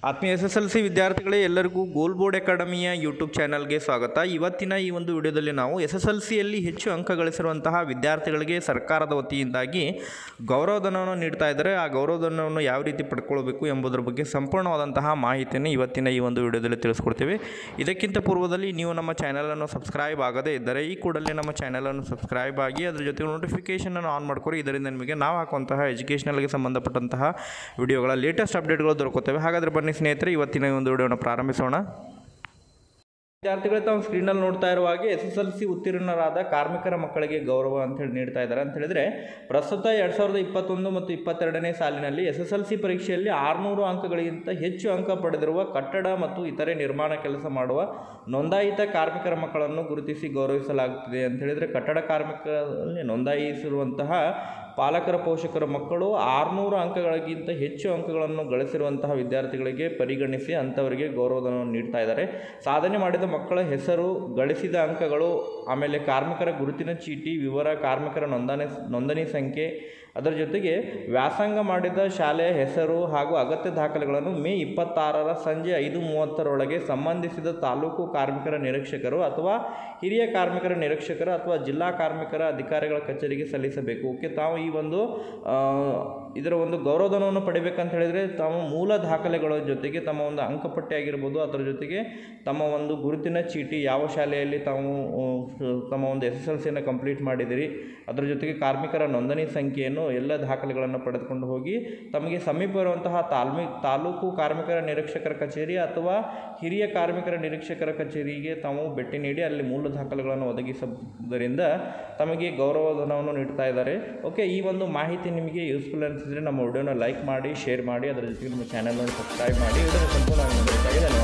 ಆತ್ಮೀಯ S S L C ವಿದ್ಯಾರ್ಥಿಗಳೇ ಎಲ್ಲರಿಗೂ ಗೋಲ್ ಬೋರ್ಡ್ ಅಕಾಡೆಮಿಯ ಯೂಟ್ಯೂಬ್ ಚಾನಲ್ಗೆ ಸ್ವಾಗತ ಇವತ್ತಿನ ಈ ಒಂದು ವಿಡಿಯೋದಲ್ಲಿ ನಾವು ಎಸ್ ಎಸ್ ಎಲ್ ಸಿಯಲ್ಲಿ ಹೆಚ್ಚು ಅಂಕ ಗಳಿಸಿರುವಂತಹ ವಿದ್ಯಾರ್ಥಿಗಳಿಗೆ ಸರ್ಕಾರದ ವತಿಯಿಂದಾಗಿ ಗೌರವಧನವನ್ನು ನೀಡ್ತಾ ಇದ್ದಾರೆ ಆ ಗೌರವಧನವನ್ನು ಯಾವ ರೀತಿ ಪಡ್ಕೊಳ್ಬೇಕು ಎಂಬುದರ ಬಗ್ಗೆ ಸಂಪೂರ್ಣವಾದಂತಹ ಮಾಹಿತಿಯನ್ನು ಇವತ್ತಿನ ಈ ಒಂದು ವಿಡಿಯೋದಲ್ಲಿ ತಿಳಿಸ್ಕೊಡ್ತೀವಿ ಇದಕ್ಕಿಂತ ಪೂರ್ವದಲ್ಲಿ ನೀವು ನಮ್ಮ ಚಾನಲನ್ನು ಸಬ್ಸ್ಕ್ರೈಬ್ ಆಗದೇ ಇದ್ದರೆ ಈ ಕೂಡಲೇ ನಮ್ಮ ಚಾನಲನ್ನು ಸಬ್ಸ್ಕ್ರೈಬ್ ಆಗಿ ಅದರ ಜೊತೆ ನೋಟಿಫಿಕೇಷನನ್ನು ಆನ್ ಮಾಡ್ಕೊರಿ ಇದರಿಂದ ನಿಮಗೆ ನಾವು ಹಾಕುವಂತಹ ಎಜುಕೇಷನಲ್ಗೆ ಸಂಬಂಧಪಟ್ಟಂತಹ ವಿಡಿಯೋಗಳ ಲೇಟೆಸ್ಟ್ ಅಪ್ಡೇಟ್ಗಳು ದೊರಕುತ್ತವೆ ಹಾಗಾದರೆ ಬನ್ನಿ ಸ್ನೇಹಿತರೆ ಇವತ್ತಿನ ಈ ಒಂದು ವಿಡಿಯೋನ ಪ್ರಾರಂಭಿಸೋಣ ವಿದ್ಯಾರ್ಥಿಗಳು ತಾವು ಸ್ಕ್ರೀನಲ್ಲಿ ನೋಡ್ತಾ ಇರುವ ಹಾಗೆ ಎಸ್ ಎಸ್ ಎಲ್ ಸಿ ಉತ್ತೀರ್ಣರಾದ ಕಾರ್ಮಿಕರ ಮಕ್ಕಳಿಗೆ ಗೌರವ ಅಂತ ಹೇಳಿ ನೀಡ್ತಾ ಇದ್ದಾರೆ ಅಂತ ಹೇಳಿದ್ರೆ ಪ್ರಸ್ತುತ ಎರಡು ಸಾವಿರದ ಇಪ್ಪತ್ತೊಂದು ಮತ್ತು ಇಪ್ಪತ್ತೆರಡನೇ ಸಾಲಿನಲ್ಲಿ ಎಸ್ ಎಸ್ ಎಲ್ ಸಿ ಪರೀಕ್ಷೆಯಲ್ಲಿ ಆರುನೂರು ಅಂಕಗಳಿಗಿಂತ ಹೆಚ್ಚು ಅಂಕ ಪಡೆದಿರುವ ಕಟ್ಟಡ ಮತ್ತು ಇತರೆ ನಿರ್ಮಾಣ ಕೆಲಸ ಮಾಡುವ ನೋಂದಾಯಿತ ಕಾರ್ಮಿಕರ ಮಕ್ಕಳನ್ನು ಗುರುತಿಸಿ ಗೌರವಿಸಲಾಗುತ್ತಿದೆ ಅಂತ ಹೇಳಿದ್ರೆ ಕಟ್ಟಡ ಕಾರ್ಮಿಕರಲ್ಲಿ ನೋಂದಾಯಿಸಿರುವಂತಹ ಪಾಲಕರ ಪೋಷಕರ ಮಕ್ಕಳು ಆರುನೂರು ಅಂಕಗಳಿಗಿಂತ ಹೆಚ್ಚು ಅಂಕಗಳನ್ನು ಗಳಿಸಿರುವಂತಹ ವಿದ್ಯಾರ್ಥಿಗಳಿಗೆ ಪರಿಗಣಿಸಿ ಅಂಥವರಿಗೆ ಗೌರವಧನವನ್ನು ನೀಡ್ತಾ ಇದ್ದಾರೆ ಸಾಧನೆ ಮಾಡಿದ ಮಕ್ಕಳ ಹೆಸರು ಗಳಿಸಿದ ಅಂಕಗಳು ಆಮೇಲೆ ಕಾರ್ಮಿಕರ ಗುರುತಿನ ಚೀಟಿ ವಿವರ ಕಾರ್ಮಿಕರ ನೋಂದಣಿ ನೋಂದಣಿ ಸಂಖ್ಯೆ ಅದರ ಜೊತೆಗೆ ವ್ಯಾಸಂಗ ಮಾಡಿದ ಶಾಲೆಯ ಹೆಸರು ಹಾಗೂ ಅಗತ್ಯ ದಾಖಲೆಗಳನ್ನು ಮೇ ಇಪ್ಪತ್ತಾರರ ಸಂಜೆ ಐದು ಮೂವತ್ತರೊಳಗೆ ಸಂಬಂಧಿಸಿದ ತಾಲೂಕು ಕಾರ್ಮಿಕರ ನಿರೀಕ್ಷಕರು ಅಥವಾ ಹಿರಿಯ ಕಾರ್ಮಿಕರ ನಿರೀಕ್ಷಕರು ಅಥವಾ ಜಿಲ್ಲಾ ಕಾರ್ಮಿಕರ ಅಧಿಕಾರಿಗಳ ಕಚೇರಿಗೆ ಸಲ್ಲಿಸಬೇಕು ಓಕೆ ತಾವು ಈ ಒಂದು ಆ, ಇದರ ಒಂದು ಗೌರವಧನವನ್ನು ಪಡಿಬೇಕಂತ ಹೇಳಿದರೆ ತಾವು ಮೂಲ ದಾಖಲೆಗಳ ಜೊತೆಗೆ ತಮ್ಮ ಒಂದು ಅಂಕಪಟ್ಟಿ ಆಗಿರ್ಬೋದು ಅದರ ಜೊತೆಗೆ ತಮ್ಮ ಒಂದು ಗುರುತಿನ ಚೀಟಿ ಯಾವ ಶಾಲೆಯಲ್ಲಿ ತಾವು ಆ, ತಮ್ಮ ಒಂದು ಎಸ್ ಎಸ್ ಎಲ್ ಸಿಯನ್ನು ಕಂಪ್ಲೀಟ್ ಮಾಡಿದಿರಿ ಅದರ ಜೊತೆಗೆ ಕಾರ್ಮಿಕರ ನೋಂದಣಿ ಸಂಖ್ಯೆಯನ್ನು ಎಲ್ಲ ದಾಖಲೆಗಳನ್ನು ಪಡೆದುಕೊಂಡು ಹೋಗಿ ತಮಗೆ ಸಮೀಪ ಇರುವಂತಹ ತಾಲ್ಮಿ ತಾಲೂಕು ಕಾರ್ಮಿಕರ ನಿರೀಕ್ಷಕರ ಕಚೇರಿ ಅಥವಾ ಹಿರಿಯ ಕಾರ್ಮಿಕರ ನಿರೀಕ್ಷಕರ ಕಚೇರಿಗೆ ತಾವು ಭೇಟಿ ನೀಡಿ ಅಲ್ಲಿ ಮೂಲ ದಾಖಲೆಗಳನ್ನು ಒದಗಿಸುವುದರಿಂದ ತಮಗೆ ಗೌರವಧನವನ್ನು ನೀಡ್ತಾ ಇದ್ದಾರೆ ಓಕೆ ಈ ಒಂದು ಮಾಹಿತಿ ನಿಮಗೆ ಯೂಸ್ಫುಲ್ ಅನಿಸಿದರೆ ನಮ್ಮ ವಿಡಿಯೋನ ಲೈಕ್ ಮಾಡಿ ಶೇರ್ ಮಾಡಿ ಅದರ ಜೊತೆಗೆ ನಮ್ಮ ಚಾನಲನ್ನು ಸಬ್ಸ್ಕ್ರೈಬ್ ಮಾಡಿ ಇದನ್ನು ಸಂಪೂರ್ಣವಾಗಿ ನೋಡಬೇಕಾಗಿ ಧನ್ಯವಾದ